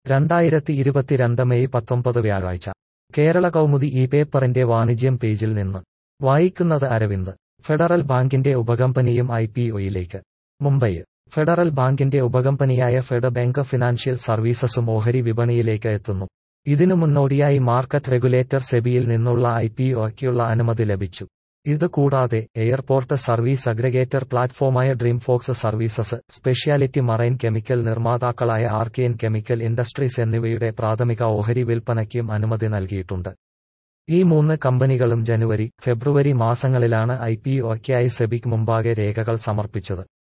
രണ്ടായിരത്തി ഇരുപത്തിരണ്ട് മെയ് പത്തൊമ്പത് വ്യാഴാഴ്ച കേരള കൗമുദി ഈ പേപ്പറിന്റെ വാണിജ്യം പേജിൽ നിന്ന് വായിക്കുന്നത് അരവിന്ദ് ഫെഡറൽ ബാങ്കിന്റെ ഉപകമ്പനിയും ഐ പി ഒയിലേക്ക് മുംബൈ ഫെഡറൽ ബാങ്കിന്റെ ഉപകമ്പനിയായ ഫെഡ് ബാങ്ക് ഫിനാൻഷ്യൽ സർവീസസും ഓഹരി വിപണിയിലേക്ക് എത്തുന്നു ഇതിനു മുന്നോടിയായി മാർക്കറ്റ് റെഗുലേറ്റർ സെബിയിൽ നിന്നുള്ള ഐ പി ഒയ്ക്കുള്ള അനുമതി ലഭിച്ചു ഇത് കൂടാതെ എയർപോർട്ട് സർവീസ് അഗ്രഗേറ്റർ പ്ലാറ്റ്ഫോമായ Dream Folks Services speciality marine chemical നിർമ്മാതാക്കളായ ആർക്കിയൻ കെമിക്കൽ ഇൻഡസ്ട്രീസ് എന്നിവയുടെ പ്രാഥമിക ഓഹരി വിൽപ്പനയ്ക്കും അനുമതി നൽകിയിട്ടുണ്ട് ഈ മൂന്ന് കമ്പനികളും ജനുവരി ഫെബ്രുവരി മാസങ്ങളിലാണ് ഐ പി ഒയ്ക്കായി സെബിക്ക് മുമ്പാകെ രേഖകൾ സമർപ്പിച്ചത്